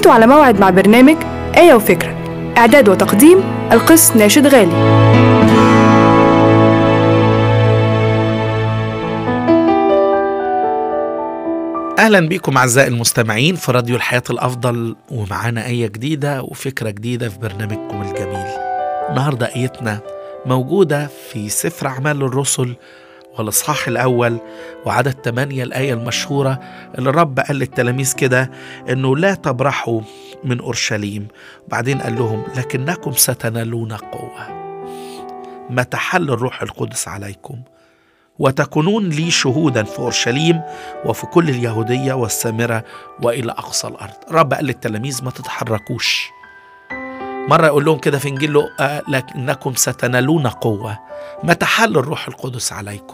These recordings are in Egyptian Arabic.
كنتوا على موعد مع برنامج آية وفكرة إعداد وتقديم القس ناشد غالي اهلا بكم اعزائي المستمعين في راديو الحياه الافضل ومعانا ايه جديده وفكره جديده في برنامجكم الجميل النهارده ايتنا موجوده في سفر اعمال الرسل والاصحاح الاول وعدد 8 الايه المشهوره اللي الرب قال للتلاميذ كده انه لا تبرحوا من اورشليم وبعدين قال لهم لكنكم ستنالون قوه متى حل الروح القدس عليكم وتكونون لي شهودا في اورشليم وفي كل اليهوديه والسامره والى اقصى الارض رب قال للتلاميذ ما تتحركوش مره يقول لهم كده في انجيل لقا لكنكم ستنالون قوه متى حل الروح القدس عليكم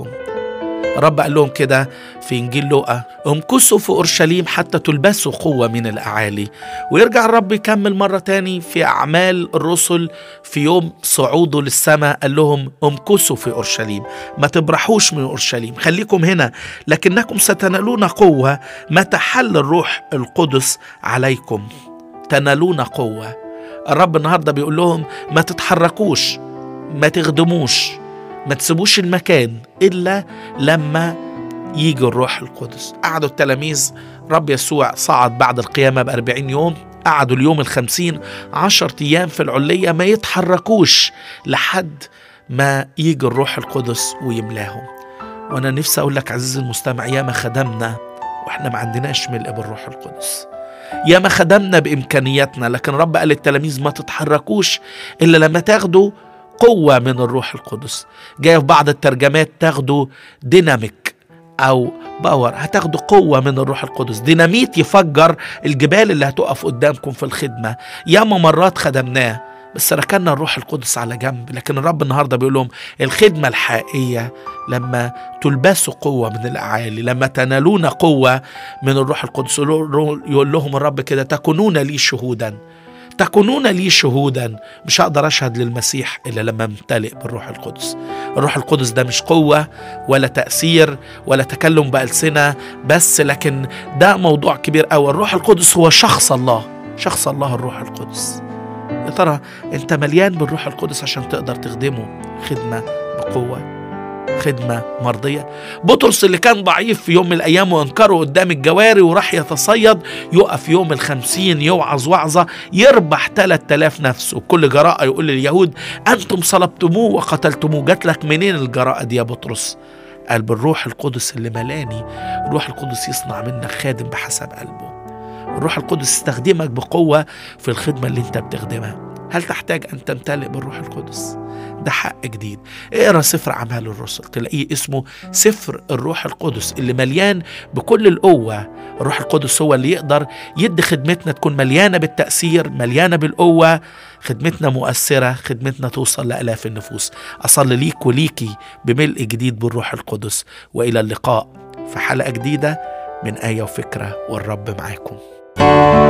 رب قال لهم كده في انجيل لوقا امكثوا في اورشليم حتى تلبسوا قوه من الاعالي ويرجع الرب يكمل مره تاني في اعمال الرسل في يوم صعوده للسماء قال لهم امكثوا في اورشليم ما تبرحوش من اورشليم خليكم هنا لكنكم ستنالون قوه متى حل الروح القدس عليكم تنالون قوه الرب النهارده بيقول لهم ما تتحركوش ما تخدموش ما تسيبوش المكان إلا لما يجي الروح القدس قعدوا التلاميذ رب يسوع صعد بعد القيامة بأربعين يوم قعدوا اليوم الخمسين عشر أيام في العلية ما يتحركوش لحد ما يجي الروح القدس ويملاهم وأنا نفسي أقول لك عزيزي المستمع ياما خدمنا وإحنا ما عندناش ملء بالروح القدس ياما خدمنا بإمكانياتنا لكن رب قال للتلاميذ ما تتحركوش إلا لما تاخدوا قوة من الروح القدس جاي في بعض الترجمات تاخدوا ديناميك أو باور هتاخدوا قوة من الروح القدس ديناميت يفجر الجبال اللي هتقف قدامكم في الخدمة ياما مرات خدمناه بس ركنا الروح القدس على جنب لكن الرب النهاردة بيقول لهم الخدمة الحقيقية لما تلبسوا قوة من الأعالي لما تنالون قوة من الروح القدس يقول لهم الرب كده تكونون لي شهودا تكونون لي شهودا مش هقدر اشهد للمسيح الا لما امتلئ بالروح القدس الروح القدس ده مش قوه ولا تاثير ولا تكلم بالسنه بس لكن ده موضوع كبير قوي الروح القدس هو شخص الله شخص الله الروح القدس يا ترى انت مليان بالروح القدس عشان تقدر تخدمه خدمه بقوه خدمة مرضية بطرس اللي كان ضعيف في يوم من الأيام وانكره قدام الجواري وراح يتصيد يقف يوم الخمسين يوعظ وعظة يربح 3000 نفس وكل جراءة يقول لليهود أنتم صلبتموه وقتلتموه جات لك منين الجراءة دي يا بطرس قال بالروح القدس اللي ملاني الروح القدس يصنع منك خادم بحسب قلبه الروح القدس يستخدمك بقوة في الخدمة اللي انت بتخدمها هل تحتاج أن تمتلئ بالروح القدس؟ ده حق جديد اقرا سفر اعمال الرسل تلاقيه اسمه سفر الروح القدس اللي مليان بكل القوه الروح القدس هو اللي يقدر يدي خدمتنا تكون مليانه بالتاثير مليانه بالقوه خدمتنا مؤثره خدمتنا توصل لالاف النفوس اصلي ليك وليكي بملء جديد بالروح القدس والى اللقاء في حلقه جديده من ايه وفكره والرب معاكم